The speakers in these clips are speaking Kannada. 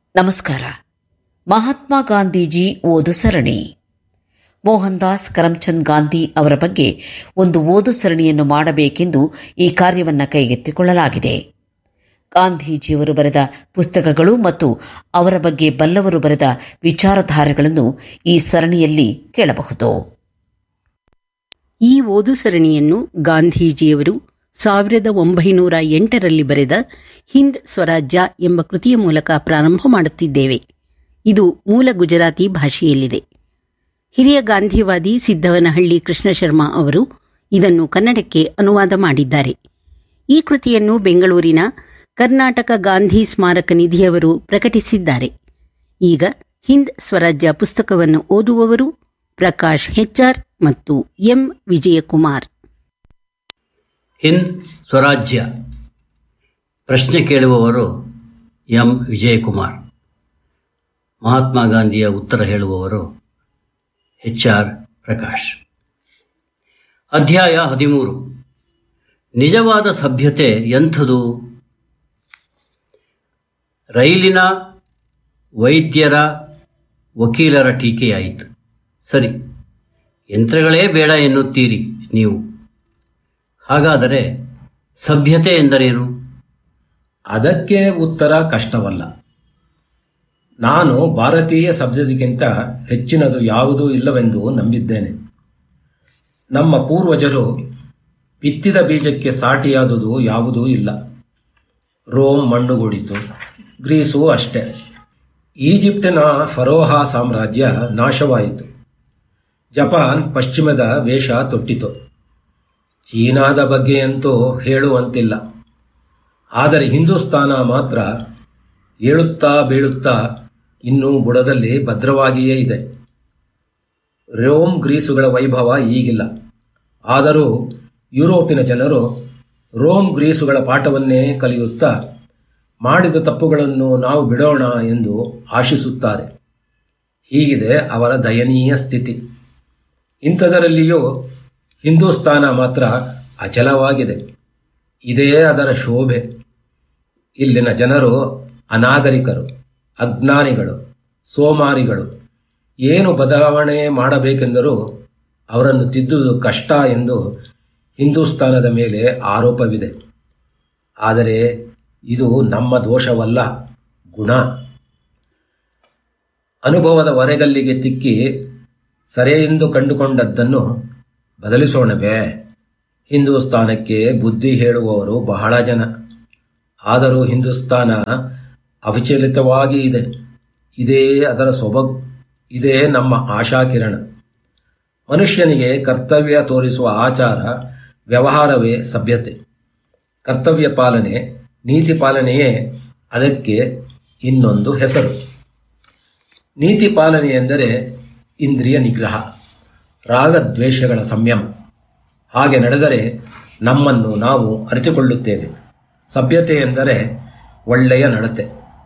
ನಮಸ್ಕಾರ ಮಹಾತ್ಮ ಗಾಂಧೀಜಿ ಓದು ಸರಣಿ ಮೋಹನ್ ದಾಸ್ ಕರಮ್ಚಂದ್ ಗಾಂಧಿ ಅವರ ಬಗ್ಗೆ ಒಂದು ಓದು ಸರಣಿಯನ್ನು ಮಾಡಬೇಕೆಂದು ಈ ಕಾರ್ಯವನ್ನು ಕೈಗೆತ್ತಿಕೊಳ್ಳಲಾಗಿದೆ ಗಾಂಧೀಜಿಯವರು ಬರೆದ ಪುಸ್ತಕಗಳು ಮತ್ತು ಅವರ ಬಗ್ಗೆ ಬಲ್ಲವರು ಬರೆದ ವಿಚಾರಧಾರೆಗಳನ್ನು ಈ ಸರಣಿಯಲ್ಲಿ ಕೇಳಬಹುದು ಈ ಓದು ಸರಣಿಯನ್ನು ಗಾಂಧೀಜಿಯವರು ಸಾವಿರದ ಒಂಬೈನೂರ ಎಂಟರಲ್ಲಿ ಬರೆದ ಹಿಂದ್ ಸ್ವರಾಜ್ಯ ಎಂಬ ಕೃತಿಯ ಮೂಲಕ ಪ್ರಾರಂಭ ಮಾಡುತ್ತಿದ್ದೇವೆ ಇದು ಮೂಲ ಗುಜರಾತಿ ಭಾಷೆಯಲ್ಲಿದೆ ಹಿರಿಯ ಗಾಂಧಿವಾದಿ ಸಿದ್ದವನಹಳ್ಳಿ ಕೃಷ್ಣ ಶರ್ಮಾ ಅವರು ಇದನ್ನು ಕನ್ನಡಕ್ಕೆ ಅನುವಾದ ಮಾಡಿದ್ದಾರೆ ಈ ಕೃತಿಯನ್ನು ಬೆಂಗಳೂರಿನ ಕರ್ನಾಟಕ ಗಾಂಧಿ ಸ್ಮಾರಕ ನಿಧಿಯವರು ಪ್ರಕಟಿಸಿದ್ದಾರೆ ಈಗ ಹಿಂದ್ ಸ್ವರಾಜ್ಯ ಪುಸ್ತಕವನ್ನು ಓದುವವರು ಪ್ರಕಾಶ್ ಹೆಚ್ಆರ್ ಮತ್ತು ಎಂ ವಿಜಯಕುಮಾರ್ ಹಿಂದ್ ಸ್ವರಾಜ್ಯ ಪ್ರಶ್ನೆ ಕೇಳುವವರು ಎಂ ವಿಜಯಕುಮಾರ್ ಮಹಾತ್ಮ ಗಾಂಧಿಯ ಉತ್ತರ ಹೇಳುವವರು ಎಚ್ ಆರ್ ಪ್ರಕಾಶ್ ಅಧ್ಯಾಯ ಹದಿಮೂರು ನಿಜವಾದ ಸಭ್ಯತೆ ಎಂಥದು ರೈಲಿನ ವೈದ್ಯರ ವಕೀಲರ ಟೀಕೆಯಾಯಿತು ಸರಿ ಯಂತ್ರಗಳೇ ಬೇಡ ಎನ್ನುತ್ತೀರಿ ನೀವು ಹಾಗಾದರೆ ಸಭ್ಯತೆ ಎಂದರೇನು ಅದಕ್ಕೆ ಉತ್ತರ ಕಷ್ಟವಲ್ಲ ನಾನು ಭಾರತೀಯ ಸಭ್ಯತೆಗಿಂತ ಹೆಚ್ಚಿನದು ಯಾವುದೂ ಇಲ್ಲವೆಂದು ನಂಬಿದ್ದೇನೆ ನಮ್ಮ ಪೂರ್ವಜರು ಬಿತ್ತಿದ ಬೀಜಕ್ಕೆ ಸಾಟಿಯಾದುದು ಯಾವುದೂ ಇಲ್ಲ ರೋಮ್ ಮಣ್ಣುಗೂಡಿತು ಗ್ರೀಸು ಅಷ್ಟೇ ಈಜಿಪ್ಟಿನ ಫರೋಹಾ ಸಾಮ್ರಾಜ್ಯ ನಾಶವಾಯಿತು ಜಪಾನ್ ಪಶ್ಚಿಮದ ವೇಷ ತೊಟ್ಟಿತು ಚೀನಾದ ಬಗ್ಗೆಯಂತೂ ಹೇಳುವಂತಿಲ್ಲ ಆದರೆ ಹಿಂದೂಸ್ತಾನ ಮಾತ್ರ ಏಳುತ್ತಾ ಬೀಳುತ್ತಾ ಇನ್ನೂ ಬುಡದಲ್ಲಿ ಭದ್ರವಾಗಿಯೇ ಇದೆ ರೋಮ್ ಗ್ರೀಸುಗಳ ವೈಭವ ಈಗಿಲ್ಲ ಆದರೂ ಯುರೋಪಿನ ಜನರು ರೋಮ್ ಗ್ರೀಸುಗಳ ಪಾಠವನ್ನೇ ಕಲಿಯುತ್ತಾ ಮಾಡಿದ ತಪ್ಪುಗಳನ್ನು ನಾವು ಬಿಡೋಣ ಎಂದು ಆಶಿಸುತ್ತಾರೆ ಹೀಗಿದೆ ಅವರ ದಯನೀಯ ಸ್ಥಿತಿ ಇಂಥದರಲ್ಲಿಯೂ ಹಿಂದೂಸ್ತಾನ ಮಾತ್ರ ಅಚಲವಾಗಿದೆ ಇದೇ ಅದರ ಶೋಭೆ ಇಲ್ಲಿನ ಜನರು ಅನಾಗರಿಕರು ಅಜ್ಞಾನಿಗಳು ಸೋಮಾರಿಗಳು ಏನು ಬದಲಾವಣೆ ಮಾಡಬೇಕೆಂದರೂ ಅವರನ್ನು ತಿದ್ದುವುದು ಕಷ್ಟ ಎಂದು ಹಿಂದೂಸ್ತಾನದ ಮೇಲೆ ಆರೋಪವಿದೆ ಆದರೆ ಇದು ನಮ್ಮ ದೋಷವಲ್ಲ ಗುಣ ಅನುಭವದ ಹೊರೆಗಲ್ಲಿಗೆ ತಿಕ್ಕಿ ಸರಿಯೆಂದು ಕಂಡುಕೊಂಡದ್ದನ್ನು ಬದಲಿಸೋಣವೇ ಹಿಂದೂಸ್ತಾನಕ್ಕೆ ಬುದ್ಧಿ ಹೇಳುವವರು ಬಹಳ ಜನ ಆದರೂ ಹಿಂದೂಸ್ತಾನ ಅವಿಚಲಿತವಾಗಿ ಇದೆ ಇದೇ ಅದರ ಸೊಬಗು ಇದೇ ನಮ್ಮ ಆಶಾಕಿರಣ ಮನುಷ್ಯನಿಗೆ ಕರ್ತವ್ಯ ತೋರಿಸುವ ಆಚಾರ ವ್ಯವಹಾರವೇ ಸಭ್ಯತೆ ಕರ್ತವ್ಯ ಪಾಲನೆ ನೀತಿ ಪಾಲನೆಯೇ ಅದಕ್ಕೆ ಇನ್ನೊಂದು ಹೆಸರು ನೀತಿ ಪಾಲನೆ ಎಂದರೆ ಇಂದ್ರಿಯ ನಿಗ್ರಹ ರಾಗದ್ವೇಷಗಳ ಸಂಯಮ ಹಾಗೆ ನಡೆದರೆ ನಮ್ಮನ್ನು ನಾವು ಅರಿತುಕೊಳ್ಳುತ್ತೇವೆ ಸಭ್ಯತೆ ಎಂದರೆ ಒಳ್ಳೆಯ ನಡತೆ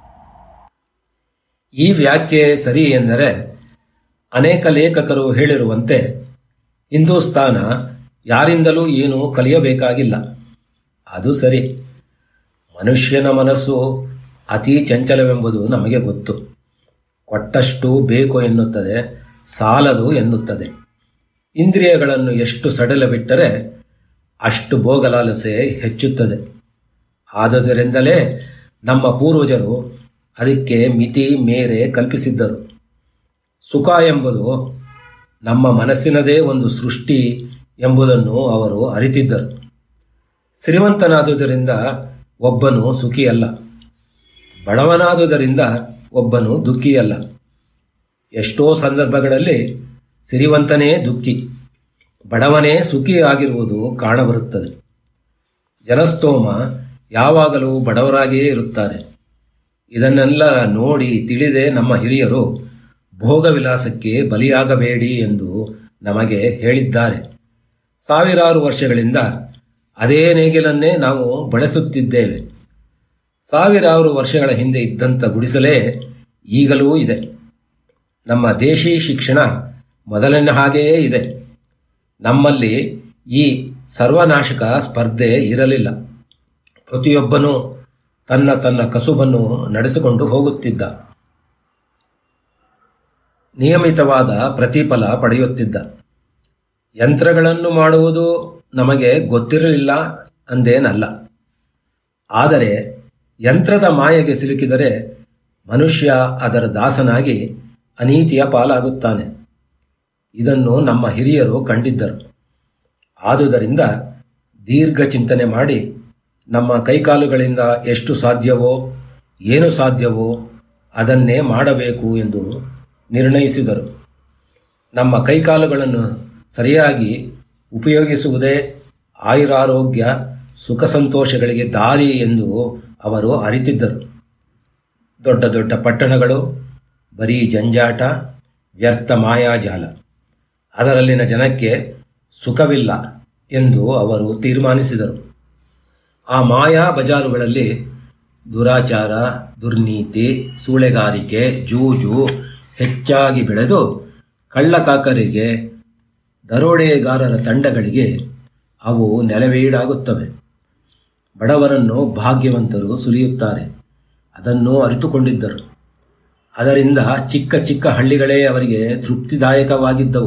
ಈ ವ್ಯಾಖ್ಯೆ ಸರಿ ಎಂದರೆ ಅನೇಕ ಲೇಖಕರು ಹೇಳಿರುವಂತೆ ಹಿಂದೂಸ್ತಾನ ಯಾರಿಂದಲೂ ಏನೂ ಕಲಿಯಬೇಕಾಗಿಲ್ಲ ಅದು ಸರಿ ಮನುಷ್ಯನ ಮನಸ್ಸು ಅತೀ ಚಂಚಲವೆಂಬುದು ನಮಗೆ ಗೊತ್ತು ಕೊಟ್ಟಷ್ಟು ಬೇಕು ಎನ್ನುತ್ತದೆ ಸಾಲದು ಎನ್ನುತ್ತದೆ ಇಂದ್ರಿಯಗಳನ್ನು ಎಷ್ಟು ಸಡಲ ಬಿಟ್ಟರೆ ಅಷ್ಟು ಭೋಗಲಾಲಸೆ ಹೆಚ್ಚುತ್ತದೆ ಆದುದರಿಂದಲೇ ನಮ್ಮ ಪೂರ್ವಜರು ಅದಕ್ಕೆ ಮಿತಿ ಮೇರೆ ಕಲ್ಪಿಸಿದ್ದರು ಸುಖ ಎಂಬುದು ನಮ್ಮ ಮನಸ್ಸಿನದೇ ಒಂದು ಸೃಷ್ಟಿ ಎಂಬುದನ್ನು ಅವರು ಅರಿತಿದ್ದರು ಶ್ರೀಮಂತನಾದುದರಿಂದ ಒಬ್ಬನು ಸುಖಿಯಲ್ಲ ಬಡವನಾದುದರಿಂದ ಒಬ್ಬನು ದುಃಖಿಯಲ್ಲ ಎಷ್ಟೋ ಸಂದರ್ಭಗಳಲ್ಲಿ ಸಿರಿವಂತನೇ ದುಃಖಿ ಬಡವನೇ ಸುಖಿ ಆಗಿರುವುದು ಕಾಣಬರುತ್ತದೆ ಜನಸ್ತೋಮ ಯಾವಾಗಲೂ ಬಡವರಾಗಿಯೇ ಇರುತ್ತಾರೆ ಇದನ್ನೆಲ್ಲ ನೋಡಿ ತಿಳಿದೇ ನಮ್ಮ ಹಿರಿಯರು ಭೋಗವಿಲಾಸಕ್ಕೆ ಬಲಿಯಾಗಬೇಡಿ ಎಂದು ನಮಗೆ ಹೇಳಿದ್ದಾರೆ ಸಾವಿರಾರು ವರ್ಷಗಳಿಂದ ಅದೇ ನೇಗಿಲನ್ನೇ ನಾವು ಬಳಸುತ್ತಿದ್ದೇವೆ ಸಾವಿರಾರು ವರ್ಷಗಳ ಹಿಂದೆ ಇದ್ದಂಥ ಗುಡಿಸಲೇ ಈಗಲೂ ಇದೆ ನಮ್ಮ ದೇಶಿ ಶಿಕ್ಷಣ ಮೊದಲಿನ ಹಾಗೆಯೇ ಇದೆ ನಮ್ಮಲ್ಲಿ ಈ ಸರ್ವನಾಶಕ ಸ್ಪರ್ಧೆ ಇರಲಿಲ್ಲ ಪ್ರತಿಯೊಬ್ಬನೂ ತನ್ನ ತನ್ನ ಕಸುಬನ್ನು ನಡೆಸಿಕೊಂಡು ಹೋಗುತ್ತಿದ್ದ ನಿಯಮಿತವಾದ ಪ್ರತಿಫಲ ಪಡೆಯುತ್ತಿದ್ದ ಯಂತ್ರಗಳನ್ನು ಮಾಡುವುದು ನಮಗೆ ಗೊತ್ತಿರಲಿಲ್ಲ ಅಂದೇನಲ್ಲ ಆದರೆ ಯಂತ್ರದ ಮಾಯೆಗೆ ಸಿಲುಕಿದರೆ ಮನುಷ್ಯ ಅದರ ದಾಸನಾಗಿ ಅನೀತಿಯ ಪಾಲಾಗುತ್ತಾನೆ ಇದನ್ನು ನಮ್ಮ ಹಿರಿಯರು ಕಂಡಿದ್ದರು ಆದುದರಿಂದ ದೀರ್ಘ ಚಿಂತನೆ ಮಾಡಿ ನಮ್ಮ ಕೈಕಾಲುಗಳಿಂದ ಎಷ್ಟು ಸಾಧ್ಯವೋ ಏನು ಸಾಧ್ಯವೋ ಅದನ್ನೇ ಮಾಡಬೇಕು ಎಂದು ನಿರ್ಣಯಿಸಿದರು ನಮ್ಮ ಕೈಕಾಲುಗಳನ್ನು ಸರಿಯಾಗಿ ಉಪಯೋಗಿಸುವುದೇ ಆಯುರಾರೋಗ್ಯ ಸುಖ ಸಂತೋಷಗಳಿಗೆ ದಾರಿ ಎಂದು ಅವರು ಅರಿತಿದ್ದರು ದೊಡ್ಡ ದೊಡ್ಡ ಪಟ್ಟಣಗಳು ಬರೀ ಜಂಜಾಟ ವ್ಯರ್ಥ ಮಾಯಾಜಾಲ ಅದರಲ್ಲಿನ ಜನಕ್ಕೆ ಸುಖವಿಲ್ಲ ಎಂದು ಅವರು ತೀರ್ಮಾನಿಸಿದರು ಆ ಮಾಯಾ ಬಜಾರುಗಳಲ್ಲಿ ದುರಾಚಾರ ದುರ್ನೀತಿ ಸೂಳೆಗಾರಿಕೆ ಜೂಜು ಹೆಚ್ಚಾಗಿ ಬೆಳೆದು ಕಳ್ಳಕಾಕರಿಗೆ ದರೋಡೆಗಾರರ ತಂಡಗಳಿಗೆ ಅವು ನೆಲವೀಡಾಗುತ್ತವೆ ಬಡವರನ್ನು ಭಾಗ್ಯವಂತರು ಸುಲಿಯುತ್ತಾರೆ ಅದನ್ನು ಅರಿತುಕೊಂಡಿದ್ದರು ಅದರಿಂದ ಚಿಕ್ಕ ಚಿಕ್ಕ ಹಳ್ಳಿಗಳೇ ಅವರಿಗೆ ತೃಪ್ತಿದಾಯಕವಾಗಿದ್ದವು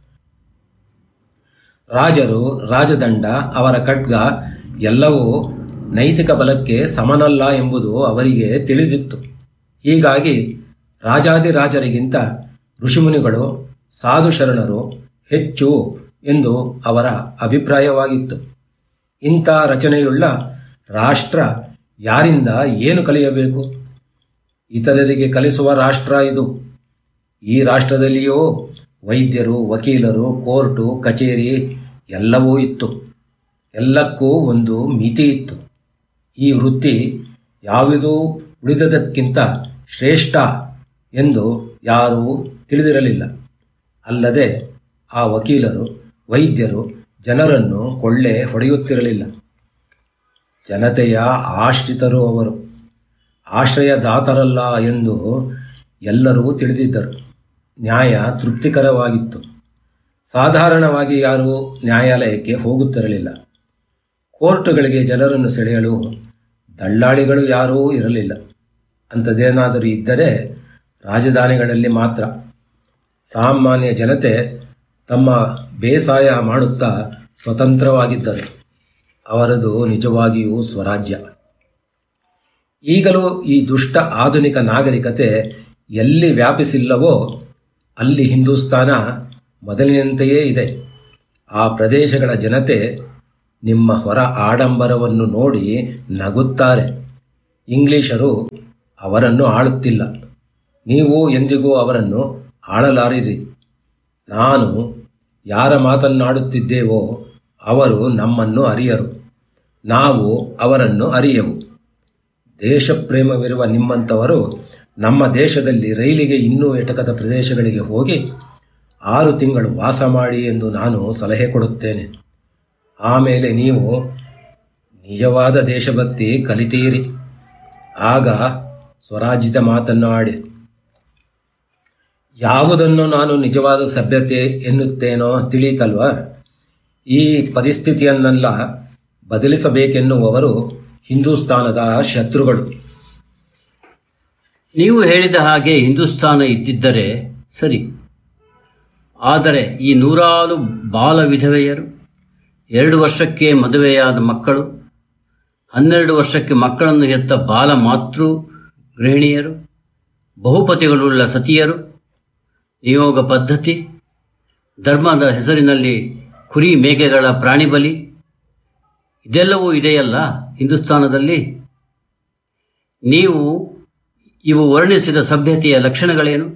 ರಾಜರು ರಾಜದಂಡ ಅವರ ಖಡ್ಗ ಎಲ್ಲವೂ ನೈತಿಕ ಬಲಕ್ಕೆ ಸಮನಲ್ಲ ಎಂಬುದು ಅವರಿಗೆ ತಿಳಿದಿತ್ತು ಹೀಗಾಗಿ ರಾಜಾದಿರಾಜರಿಗಿಂತ ಋಷಿಮುನಿಗಳು ಸಾಧು ಶರಣರು ಹೆಚ್ಚು ಎಂದು ಅವರ ಅಭಿಪ್ರಾಯವಾಗಿತ್ತು ಇಂಥ ರಚನೆಯುಳ್ಳ ರಾಷ್ಟ್ರ ಯಾರಿಂದ ಏನು ಕಲಿಯಬೇಕು ಇತರರಿಗೆ ಕಲಿಸುವ ರಾಷ್ಟ್ರ ಇದು ಈ ರಾಷ್ಟ್ರದಲ್ಲಿಯೂ ವೈದ್ಯರು ವಕೀಲರು ಕೋರ್ಟು ಕಚೇರಿ ಎಲ್ಲವೂ ಇತ್ತು ಎಲ್ಲಕ್ಕೂ ಒಂದು ಮಿತಿ ಇತ್ತು ಈ ವೃತ್ತಿ ಯಾವುದೂ ಉಳಿದದಕ್ಕಿಂತ ಶ್ರೇಷ್ಠ ಎಂದು ಯಾರೂ ತಿಳಿದಿರಲಿಲ್ಲ ಅಲ್ಲದೆ ಆ ವಕೀಲರು ವೈದ್ಯರು ಜನರನ್ನು ಕೊಳ್ಳೆ ಹೊಡೆಯುತ್ತಿರಲಿಲ್ಲ ಜನತೆಯ ಆಶ್ರಿತರು ಅವರು ಆಶ್ರಯದಾತರಲ್ಲ ಎಂದು ಎಲ್ಲರೂ ತಿಳಿದಿದ್ದರು ನ್ಯಾಯ ತೃಪ್ತಿಕರವಾಗಿತ್ತು ಸಾಧಾರಣವಾಗಿ ಯಾರೂ ನ್ಯಾಯಾಲಯಕ್ಕೆ ಹೋಗುತ್ತಿರಲಿಲ್ಲ ಕೋರ್ಟುಗಳಿಗೆ ಜನರನ್ನು ಸೆಳೆಯಲು ದಳ್ಳಾಳಿಗಳು ಯಾರೂ ಇರಲಿಲ್ಲ ಅಂಥದ್ದೇನಾದರೂ ಇದ್ದರೆ ರಾಜಧಾನಿಗಳಲ್ಲಿ ಮಾತ್ರ ಸಾಮಾನ್ಯ ಜನತೆ ತಮ್ಮ ಬೇಸಾಯ ಮಾಡುತ್ತಾ ಸ್ವತಂತ್ರವಾಗಿದ್ದರು ಅವರದು ನಿಜವಾಗಿಯೂ ಸ್ವರಾಜ್ಯ ಈಗಲೂ ಈ ದುಷ್ಟ ಆಧುನಿಕ ನಾಗರಿಕತೆ ಎಲ್ಲಿ ವ್ಯಾಪಿಸಿಲ್ಲವೋ ಅಲ್ಲಿ ಹಿಂದೂಸ್ತಾನ ಮೊದಲಿನಂತೆಯೇ ಇದೆ ಆ ಪ್ರದೇಶಗಳ ಜನತೆ ನಿಮ್ಮ ಹೊರ ಆಡಂಬರವನ್ನು ನೋಡಿ ನಗುತ್ತಾರೆ ಇಂಗ್ಲಿಷರು ಅವರನ್ನು ಆಳುತ್ತಿಲ್ಲ ನೀವು ಎಂದಿಗೂ ಅವರನ್ನು ಆಳಲಾರಿರಿ ನಾನು ಯಾರ ಮಾತನ್ನಾಡುತ್ತಿದ್ದೇವೋ ಅವರು ನಮ್ಮನ್ನು ಅರಿಯರು ನಾವು ಅವರನ್ನು ಅರಿಯವು ದೇಶಪ್ರೇಮವಿರುವ ನಿಮ್ಮಂಥವರು ನಮ್ಮ ದೇಶದಲ್ಲಿ ರೈಲಿಗೆ ಇನ್ನೂ ಎಟಕದ ಪ್ರದೇಶಗಳಿಗೆ ಹೋಗಿ ಆರು ತಿಂಗಳು ವಾಸ ಮಾಡಿ ಎಂದು ನಾನು ಸಲಹೆ ಕೊಡುತ್ತೇನೆ ಆಮೇಲೆ ನೀವು ನಿಜವಾದ ದೇಶಭಕ್ತಿ ಕಲಿತೀರಿ ಆಗ ಸ್ವರಾಜ್ಯದ ಮಾತನ್ನು ಆಡಿ ಯಾವುದನ್ನು ನಾನು ನಿಜವಾದ ಸಭ್ಯತೆ ಎನ್ನುತ್ತೇನೋ ತಿಳಿಯಿತಲ್ವಾ ಈ ಪರಿಸ್ಥಿತಿಯನ್ನೆಲ್ಲ ಬದಲಿಸಬೇಕೆನ್ನುವವರು ಹಿಂದೂಸ್ತಾನದ ಶತ್ರುಗಳು ನೀವು ಹೇಳಿದ ಹಾಗೆ ಹಿಂದೂಸ್ತಾನ ಇದ್ದಿದ್ದರೆ ಸರಿ ಆದರೆ ಈ ನೂರಾರು ಬಾಲ ವಿಧವೆಯರು ಎರಡು ವರ್ಷಕ್ಕೆ ಮದುವೆಯಾದ ಮಕ್ಕಳು ಹನ್ನೆರಡು ವರ್ಷಕ್ಕೆ ಮಕ್ಕಳನ್ನು ಹೆತ್ತ ಬಾಲ ಮಾತೃ ಗೃಹಿಣಿಯರು ಬಹುಪತಿಗಳುಳ್ಳ ಸತಿಯರು ನಿಯೋಗ ಪದ್ಧತಿ ಧರ್ಮದ ಹೆಸರಿನಲ್ಲಿ ಕುರಿ ಮೇಕೆಗಳ ಪ್ರಾಣಿ ಬಲಿ ಇದೆಲ್ಲವೂ ಇದೆಯಲ್ಲ ಹಿಂದೂಸ್ತಾನದಲ್ಲಿ ನೀವು ಇವು ವರ್ಣಿಸಿದ ಸಭ್ಯತೆಯ ಲಕ್ಷಣಗಳೇನು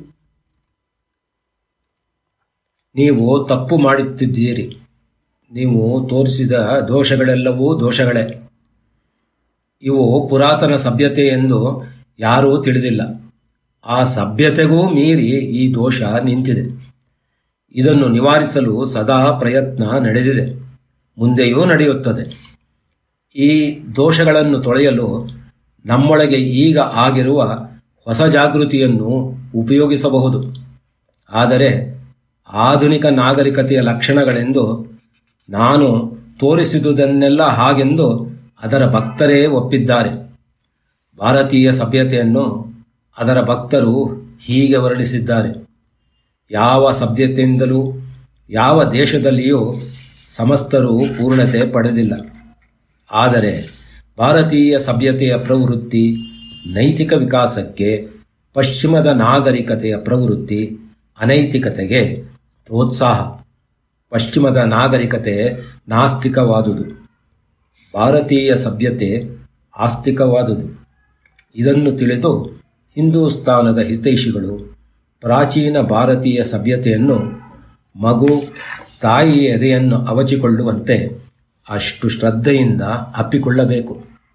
ನೀವು ತಪ್ಪು ಮಾಡುತ್ತಿದ್ದೀರಿ ನೀವು ತೋರಿಸಿದ ದೋಷಗಳೆಲ್ಲವೂ ದೋಷಗಳೇ ಇವು ಪುರಾತನ ಸಭ್ಯತೆ ಎಂದು ಯಾರೂ ತಿಳಿದಿಲ್ಲ ಆ ಸಭ್ಯತೆಗೂ ಮೀರಿ ಈ ದೋಷ ನಿಂತಿದೆ ಇದನ್ನು ನಿವಾರಿಸಲು ಸದಾ ಪ್ರಯತ್ನ ನಡೆದಿದೆ ಮುಂದೆಯೂ ನಡೆಯುತ್ತದೆ ಈ ದೋಷಗಳನ್ನು ತೊಳೆಯಲು ನಮ್ಮೊಳಗೆ ಈಗ ಆಗಿರುವ ಹೊಸ ಜಾಗೃತಿಯನ್ನು ಉಪಯೋಗಿಸಬಹುದು ಆದರೆ ಆಧುನಿಕ ನಾಗರಿಕತೆಯ ಲಕ್ಷಣಗಳೆಂದು ನಾನು ತೋರಿಸಿದುದನ್ನೆಲ್ಲ ಹಾಗೆಂದು ಅದರ ಭಕ್ತರೇ ಒಪ್ಪಿದ್ದಾರೆ ಭಾರತೀಯ ಸಭ್ಯತೆಯನ್ನು ಅದರ ಭಕ್ತರು ಹೀಗೆ ವರ್ಣಿಸಿದ್ದಾರೆ ಯಾವ ಸಭ್ಯತೆಯಿಂದಲೂ ಯಾವ ದೇಶದಲ್ಲಿಯೂ ಸಮಸ್ತರು ಪೂರ್ಣತೆ ಪಡೆದಿಲ್ಲ ಆದರೆ ಭಾರತೀಯ ಸಭ್ಯತೆಯ ಪ್ರವೃತ್ತಿ ನೈತಿಕ ವಿಕಾಸಕ್ಕೆ ಪಶ್ಚಿಮದ ನಾಗರಿಕತೆಯ ಪ್ರವೃತ್ತಿ ಅನೈತಿಕತೆಗೆ ಪ್ರೋತ್ಸಾಹ ಪಶ್ಚಿಮದ ನಾಗರಿಕತೆ ನಾಸ್ತಿಕವಾದುದು ಭಾರತೀಯ ಸಭ್ಯತೆ ಆಸ್ತಿಕವಾದುದು ಇದನ್ನು ತಿಳಿದು ಹಿಂದೂಸ್ತಾನದ ಹಿತೈಷಿಗಳು ಪ್ರಾಚೀನ ಭಾರತೀಯ ಸಭ್ಯತೆಯನ್ನು ಮಗು ತಾಯಿಯ ಎದೆಯನ್ನು ಅವಚಿಕೊಳ್ಳುವಂತೆ ಅಷ್ಟು ಶ್ರದ್ಧೆಯಿಂದ ಅಪ್ಪಿಕೊಳ್ಳಬೇಕು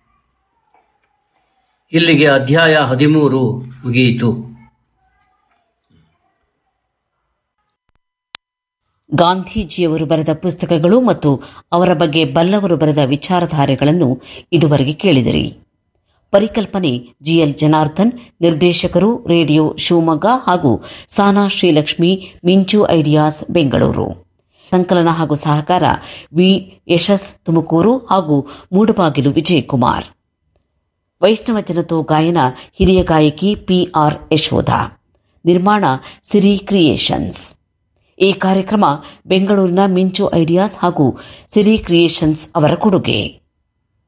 ಇಲ್ಲಿಗೆ ಅಧ್ಯಾಯ ಹದಿಮೂರು ಮುಗಿಯಿತು ಗಾಂಧೀಜಿಯವರು ಬರೆದ ಪುಸ್ತಕಗಳು ಮತ್ತು ಅವರ ಬಗ್ಗೆ ಬಲ್ಲವರು ಬರೆದ ವಿಚಾರಧಾರೆಗಳನ್ನು ಇದುವರೆಗೆ ಕೇಳಿದಿರಿ ಪರಿಕಲ್ಪನೆ ಜಿಎಲ್ ಜನಾರ್ದನ್ ನಿರ್ದೇಶಕರು ರೇಡಿಯೋ ಶಿವಮೊಗ್ಗ ಹಾಗೂ ಸಾನಾ ಶ್ರೀಲಕ್ಷ್ಮಿ ಮಿಂಚು ಐಡಿಯಾಸ್ ಬೆಂಗಳೂರು ಸಂಕಲನ ಹಾಗೂ ಸಹಕಾರ ವಿ ಯಶಸ್ ತುಮಕೂರು ಹಾಗೂ ಮೂಡಬಾಗಿಲು ವಿಜಯಕುಮಾರ್ ವೈಷ್ಣವ ಜನತೋ ಗಾಯನ ಹಿರಿಯ ಗಾಯಕಿ ಪಿಆರ್ ಯಶೋಧ ನಿರ್ಮಾಣ ಸಿರಿ ಕ್ರಿಯೇಷನ್ಸ್ ಈ ಕಾರ್ಯಕ್ರಮ ಬೆಂಗಳೂರಿನ ಮಿಂಚು ಐಡಿಯಾಸ್ ಹಾಗೂ ಸಿರಿ ಕ್ರಿಯೇಷನ್ಸ್ ಅವರ ಕೊಡುಗೆ